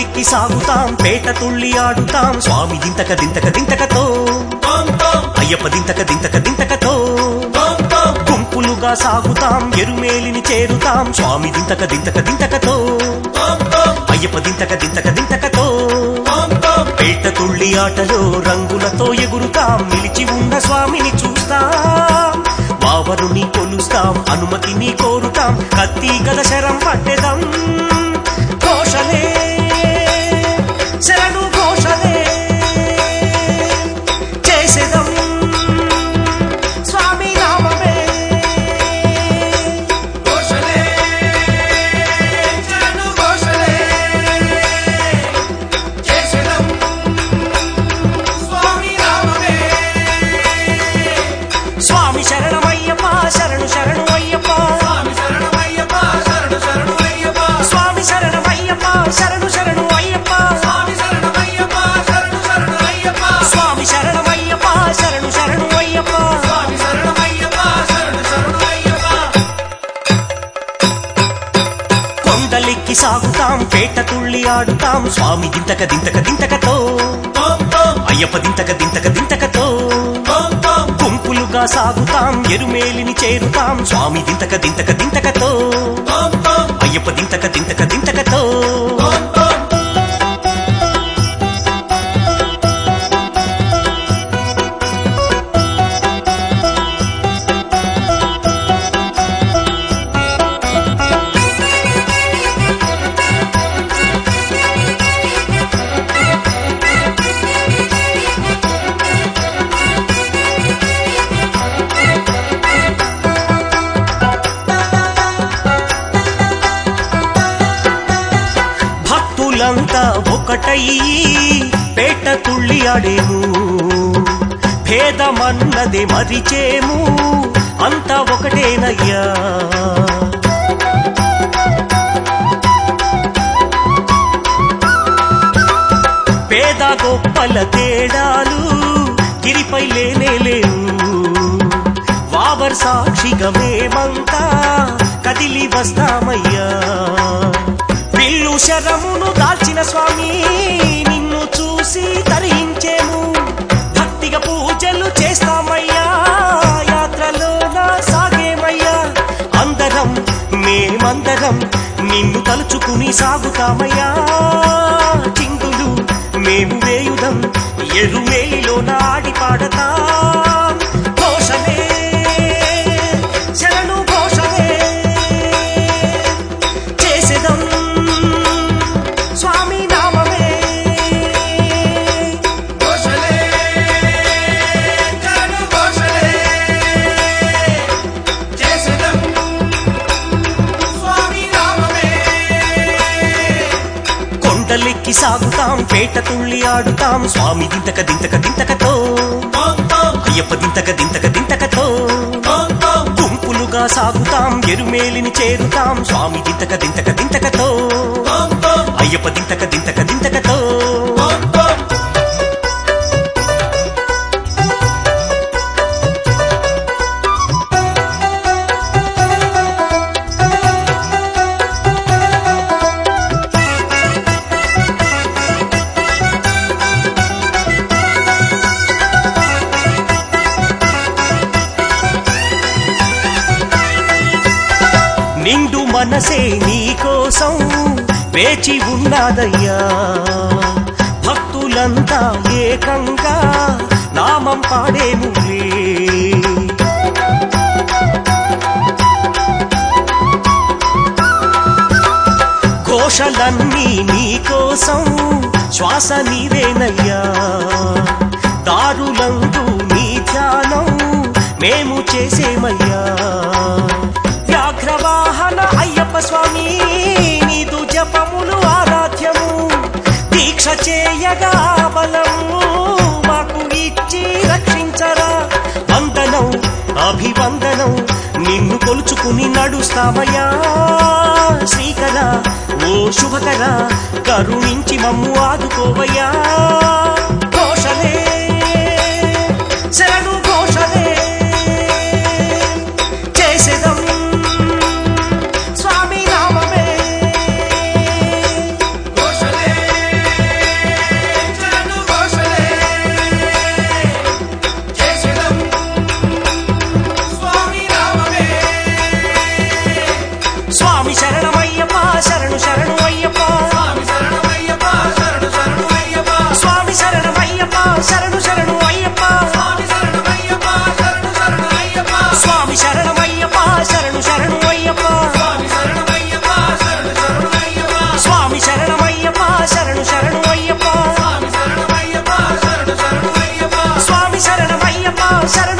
కొండలెక్కి సాగుతాం పేట తుళ్ళి ఆడుతాం స్వామి దింతక దింతక దింతకతో అయ్యప్ప దింతక దింతక దింతకతో గుంపులుగా సాగుతాం ఎరుమేలిని చేరుతాం స్వామి దింతక దింతక దింతకతో అయ్యప్ప దింతక దింతక దింతకతో పేట తుళ్ళి ఆటలో రంగులతో ఎగురుతాం నిలిచి ఉన్న స్వామిని చూస్తాం వావరుని కొలుస్తాం అనుమతిని కోరుతాం కత్తి గద శరం పట్టెదం ఘోషలే శరణు ఘోషలే చేసేదం స్వామి నామమే ఘోషలే చరణు ఘోషలే చేసెదం స్వామి నామమే స్వామి శరణమయ్యప్ప శరణు శరణు అయ్యప్ప స్వామి శరణమయ్యప్ప శరణు శరణు అయ్యప్ప స్వామి శరణమయ్యప్ప శరణు శరణు అయ్యప్ప స్వామి శరణమయ్యప్ప శరణు శరణు అయ్యప్ప స్వామి శరణమయ్యప్ప శరణు శరణు అయ్యప్ప స్వామి శరణమయ్యప్ప శరణు శరణు అయ్యప్ప కొండలెక్కి సాగుతాం పేట తుళ్ళి ఆడుతాం స్వామి దింతక దింతక దింతకతో ఓం ఓం అయ్యప్ప దింతక దింతక దింతకతో ఓం ఓం గుంపులుగా సాగుతాం ఎరుమేలిని చేరుతాం స్వామి దింతక దింతక దింతకతో ఓం ఓం అయ్యప్ప దింతక దింతక దింతకతో ఓం ఓం భక్తులంతా ఒకటయ్యి పేట తుళ్ళి ఆడేము భేదమన్నది మరిచేము అంతా ఒకటేనయ్యా పేద గొప్పల తేడాలు గిరిపై లేనే లేవు వావర్ సాక్షిగా మేమంతా కదిలి వస్తామయ్యా విల్లు శరమును దాల్చిన స్వామి నిన్ను చూసి తరించేము భక్తిగా పూజలు చేస్తామయ్యా యాత్రలో నా సాగేమయ్యా అందరం మేమందరం నిన్ను తలుచుకుని సాగుతామయ్యా చింగులు మేము వేయుదం ఎరుమేలిలో నాడి పాడతాం ఘోషలే శరణు ఘోషలే చేసేదం స్వామి నామమే ఘోషలే చరణు ఘోషలే చేసెదం స్వామి నామమే కొండలెక్కి సాగుతాం పేట తుళ్ళి ఆడుతాం స్వామి దింతక దింతక దింతకతో ఓం ఓం అయ్యప్ప దింతక దింతక దింతకతో ఓం ఓం గుంపులుగా సాగుతాం ఎరుమేలిని చేరుతాం స్వామి దింతక దింతక దింతకతో ఓం ఓం అయ్యప్ప దింతక దింతక దింతకతో ఓం ఓం నిండు మనసే నీకోసం వేచి ఉన్నదయ్యా భక్తులంతా ఏకంగా నామం పాడేములే ఘోషలన్నీ నీకోసం శ్వాస నీవేనయ్యా దారులందు నీ ధ్యానం మేము చేసేమయ్యా వ్యాఘ్రవాహన అయ్యప్ప స్వామి నీదు జపములు ఆరాధ్యము దీక్ష చేయగా బలము మాకు ఇచ్చి రక్షించరా వందనం అభివందనం నిన్ను కొలుచుకుని నడుస్తామయ్యా శ్రీకర ఓ శుభకర కరుణించి మమ్ము ఆదుకోవయ్యా ఘోషలే శరణు ఘోషలే చేసేదం స్వామి నామమే ఘోషలే శరణు